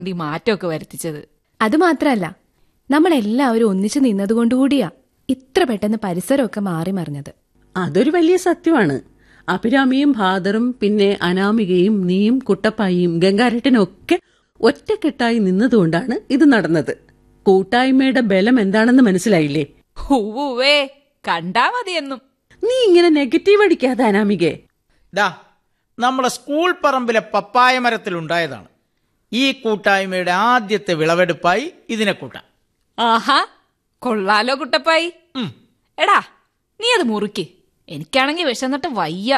ഈ മാറ്റമൊക്കെ വരുത്തിച്ചത് അത് മാത്രല്ല നമ്മളെല്ലാവരും ഒന്നിച്ചു നിന്നതുകൊണ്ടുകൂടിയാ ഇത്ര പെട്ടെന്ന് പരിസരമൊക്കെ മാറി മറിഞ്ഞത് അതൊരു വലിയ സത്യമാണ് അഭിരാമിയും ഫാദറും പിന്നെ അനാമികയും നീയും കുട്ടപ്പായിയും ഗംഗാരട്ടനും ഒക്കെ ഒറ്റക്കെട്ടായി നിന്നതുകൊണ്ടാണ് ഇത് നടന്നത് കൂട്ടായ്മയുടെ ബലം എന്താണെന്ന് മനസ്സിലായില്ലേ ഹൂവേ കണ്ടാ മതിയെന്നും നീ ഇങ്ങനെ നെഗറ്റീവ് അടിക്കാതെ അനാമികെ ദാ നമ്മുടെ സ്കൂൾ പറമ്പിലെ പപ്പായ മരത്തിലുണ്ടായതാണ് ഈ കൂട്ടായ്മയുടെ ആദ്യത്തെ വിളവെടുപ്പായി ഇതിനെ കൂട്ടാം ആഹാ കൊള്ളാലോ കുട്ടപ്പായി ഉം. എടാ നീ അത് മുറിക്ക് എനിക്കാണെങ്കി വിശന്നിട്ട് വയ്യ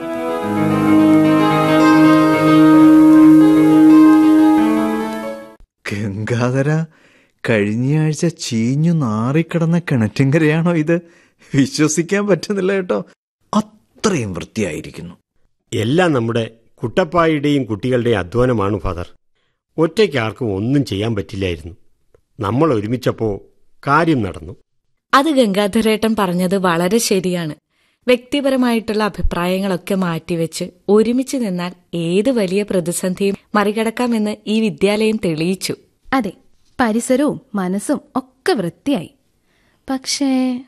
ഗംഗാധര കഴിഞ്ഞയാഴ്ച ചീഞ്ഞു നാറിക്കിടന്ന കിണറ്റിങ്കരയാണോ ഇത് വിശ്വസിക്കാൻ പറ്റുന്നില്ല കേട്ടോ അത്രയും വൃത്തിയായിരിക്കുന്നു എല്ലാം നമ്മുടെ കുട്ടപ്പായുടെയും കുട്ടികളുടെയും അധ്വാനമാണ് ഫാദർ ഒറ്റയ്ക്ക് ആർക്കും ഒന്നും ചെയ്യാൻ പറ്റില്ലായിരുന്നു നമ്മൾ ഒരുമിച്ചപ്പോ കാര്യം നടന്നു അത് ഗംഗാധരേട്ടൻ പറഞ്ഞത് വളരെ ശരിയാണ് വ്യക്തിപരമായിട്ടുള്ള അഭിപ്രായങ്ങളൊക്കെ മാറ്റിവെച്ച് ഒരുമിച്ച് നിന്നാൽ ഏത് വലിയ പ്രതിസന്ധിയും മറികടക്കാമെന്ന് ഈ വിദ്യാലയം തെളിയിച്ചു അതെ പരിസരവും മനസ്സും ഒക്കെ വൃത്തിയായി പക്ഷേ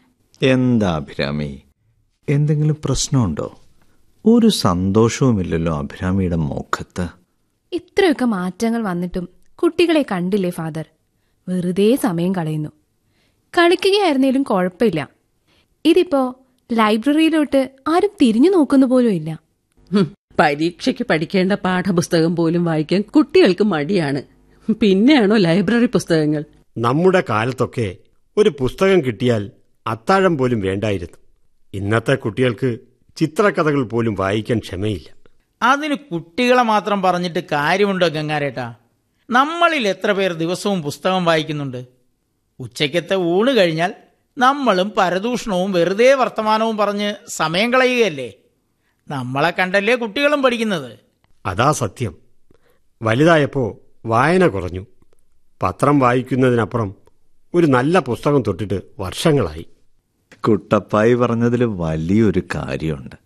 എന്താ അഭിരാമി എന്തെങ്കിലും പ്രശ്നമുണ്ടോ ഒരു സന്തോഷവുമില്ലല്ലോ അഭിരാമിയുടെ മുഖത്ത് ഇത്രയൊക്കെ മാറ്റങ്ങൾ വന്നിട്ടും കുട്ടികളെ കണ്ടില്ലേ ഫാദർ വെറുതെ സമയം കളയുന്നു കളിക്കുകയായിരുന്നേലും കുഴപ്പമില്ല ഇതിപ്പോ ലൈബ്രറിയിലോട്ട് ആരും തിരിഞ്ഞു നോക്കുന്നു പോലും ഇല്ല ഹും, പരീക്ഷയ്ക്ക് പഠിക്കേണ്ട പാഠപുസ്തകം പോലും വായിക്കാൻ കുട്ടികൾക്ക് മടിയാണ് പിന്നെയാണോ ലൈബ്രറി പുസ്തകങ്ങൾ നമ്മുടെ കാലത്തൊക്കെ ഒരു പുസ്തകം കിട്ടിയാൽ അത്താഴം പോലും വേണ്ടായിരുന്നു ഇന്നത്തെ കുട്ടികൾക്ക് ചിത്രകഥകൾ പോലും വായിക്കാൻ ക്ഷമയില്ല അതിന് കുട്ടികളെ മാത്രം പറഞ്ഞിട്ട് കാര്യമുണ്ടോ ഗംഗാരേട്ടാ നമ്മളിൽ എത്ര പേർ ദിവസവും പുസ്തകം വായിക്കുന്നുണ്ട് ഉച്ചയ്ക്കത്തെ ഊണ് കഴിഞ്ഞാൽ നമ്മളും പരദൂഷണവും വെറുതെ വർത്തമാനവും പറഞ്ഞ് സമയം കളയുകയല്ലേ നമ്മളെ കണ്ടല്ലേ കുട്ടികളും പഠിക്കുന്നത് അതാ സത്യം വലുതായപ്പോ വായന കുറഞ്ഞു പത്രം വായിക്കുന്നതിനപ്പുറം ഒരു നല്ല പുസ്തകം തൊട്ടിട്ട് വർഷങ്ങളായി കുട്ടപ്പായി പറഞ്ഞതിൽ വലിയൊരു കാര്യമുണ്ട്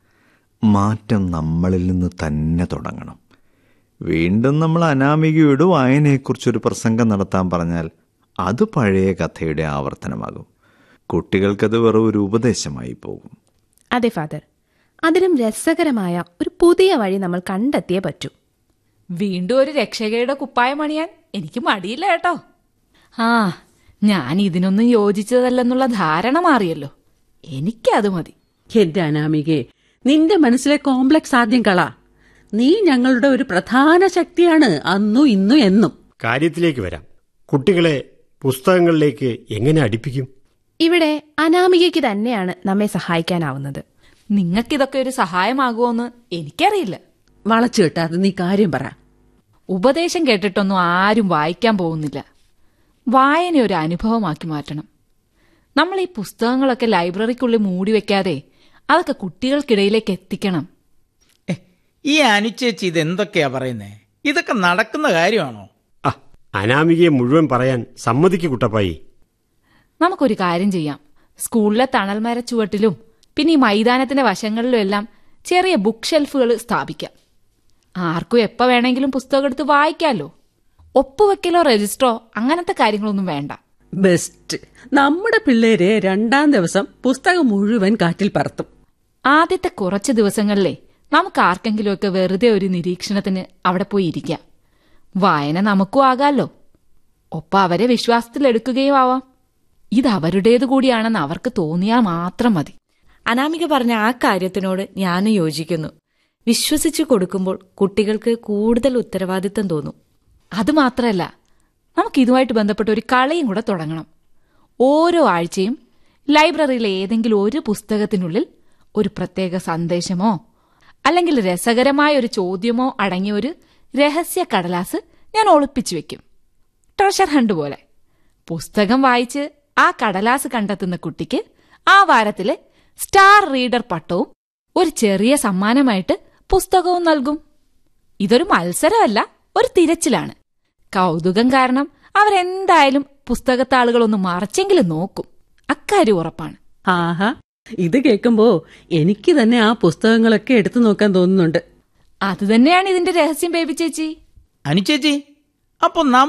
മാറ്റം നമ്മളിൽ നിന്ന് തന്നെ തുടങ്ങണം വീണ്ടും നമ്മൾ അനാമികയോട് വായനയെക്കുറിച്ചൊരു പ്രസംഗം നടത്താൻ പറഞ്ഞാൽ അത് പഴയ കഥയുടെ ആവർത്തനമാകും കുട്ടികൾക്കത് വെറും ഒരു ഉപദേശമായി പോകും അതെ ഫാദർ അതിലും രസകരമായ ഒരു പുതിയ വഴി നമ്മൾ കണ്ടെത്തിയേ പറ്റൂ വീണ്ടും ഒരു രക്ഷകയുടെ കുപ്പായം അണിയാൻ എനിക്ക് മടിയില്ല കേട്ടോ ആ ഞാൻ ഇതിനൊന്നും യോജിച്ചതല്ലെന്നുള്ള ധാരണ മാറിയല്ലോ എനിക്കത് മതി എന്റെ അനാമികെ നിന്റെ മനസ്സിലെ കോംപ്ലക്സ് ആദ്യം കള നീ ഞങ്ങളുടെ ഒരു പ്രധാന ശക്തിയാണ് അന്നു ഇന്നു എന്നും കാര്യത്തിലേക്ക് വരാം കുട്ടികളെ പുസ്തകങ്ങളിലേക്ക് എങ്ങനെ അടുപ്പിക്കും ഇവിടെ അനാമികയ്ക്ക് തന്നെയാണ് നമ്മെ സഹായിക്കാനാവുന്നത് നിങ്ങൾക്കിതൊക്കെ ഒരു സഹായമാകുമോന്ന് എനിക്കറിയില്ല വളച്ചു കെട്ടാതെ നീ കാര്യം പറ ഉപദേശം കേട്ടിട്ടൊന്നും ആരും വായിക്കാൻ പോകുന്നില്ല വായന ഒരു അനുഭവമാക്കി മാറ്റണം നമ്മൾ ഈ പുസ്തകങ്ങളൊക്കെ ലൈബ്രറിക്കുള്ളിൽ മൂടി വെക്കാതെ അതൊക്കെ കുട്ടികൾക്കിടയിലേക്ക് എത്തിക്കണം എ, ഈ അനുചേച്ചി ഇത് എന്തൊക്കെയാ പറയുന്നേ ഇതൊക്കെ നടക്കുന്ന കാര്യമാണോ ആ അനാമികയെ മുഴുവൻ പറയാൻ സമ്മതിക്കു കുട്ടപ്പായി നമുക്കൊരു കാര്യം ചെയ്യാം സ്കൂളിലെ തണൽമര ചുവട്ടിലും പിന്നെ ഈ മൈതാനത്തിന്റെ വശങ്ങളിലും എല്ലാം ചെറിയ ബുക്ക് ഷെൽഫുകൾ സ്ഥാപിക്കാം ആർക്കും എപ്പോ വേണമെങ്കിലും പുസ്തകം എടുത്ത് വായിക്കാമല്ലോ ഒപ്പുവെക്കലോ രജിസ്റ്ററോ അങ്ങനത്തെ കാര്യങ്ങളൊന്നും വേണ്ട ബെസ്റ്റ് നമ്മുടെ പിള്ളേരെ രണ്ടാം ദിവസം പുസ്തകം മുഴുവൻ കാറ്റിൽ പറത്തും ആദ്യത്തെ കുറച്ച് ദിവസങ്ങളിലെ നമുക്ക് ആർക്കെങ്കിലുമൊക്കെ വെറുതെ ഒരു നിരീക്ഷണത്തിന് അവിടെ പോയി ഇരിക്കാം വായന നമുക്കും ആകാമല്ലോ ഒപ്പം അവരെ വിശ്വാസത്തിലെടുക്കുകയും ആവാം ഇത് അവരുടേതു കൂടിയാണെന്ന് അവർക്ക് തോന്നിയാൽ മാത്രം മതി അനാമിക പറഞ്ഞ ആ കാര്യത്തിനോട് ഞാനും യോജിക്കുന്നു വിശ്വസിച്ചു കൊടുക്കുമ്പോൾ കുട്ടികൾക്ക് കൂടുതൽ ഉത്തരവാദിത്തം തോന്നും അത് മാത്രമല്ല നമുക്ക് ഇതുമായിട്ട് ബന്ധപ്പെട്ട ഒരു കളിയും കൂടെ തുടങ്ങണം ഓരോ ആഴ്ചയും ലൈബ്രറിയിലെ ഏതെങ്കിലും ഒരു പുസ്തകത്തിനുള്ളിൽ ഒരു പ്രത്യേക സന്ദേശമോ അല്ലെങ്കിൽ രസകരമായ ഒരു ചോദ്യമോ അടങ്ങിയ ഒരു രഹസ്യ കടലാസ് ഞാൻ ഒളിപ്പിച്ചു വെക്കും ട്രഷർ ഹണ്ട് പോലെ പുസ്തകം വായിച്ച് ആ കടലാസ് കണ്ടെത്തുന്ന കുട്ടിക്ക് ആ വാരത്തിലെ സ്റ്റാർ റീഡർ പട്ടവും ഒരു ചെറിയ സമ്മാനമായിട്ട് പുസ്തകവും നൽകും ഇതൊരു മത്സരമല്ല ഒരു തിരച്ചിലാണ് കൗതുകം കാരണം അവരെന്തായാലും പുസ്തകത്താളുകളൊന്ന് മറച്ചെങ്കിലും നോക്കും അക്കാര്യം ഉറപ്പാണ് ആഹാ ഇത് കേൾക്കുമ്പോ എനിക്ക് തന്നെ ആ പുസ്തകങ്ങളൊക്കെ എടുത്തു നോക്കാൻ തോന്നുന്നുണ്ട് അത് തന്നെയാണ് ഇതിന്റെ രഹസ്യം ബേബി ചേച്ചി അനുചേച്ചി അപ്പോൾ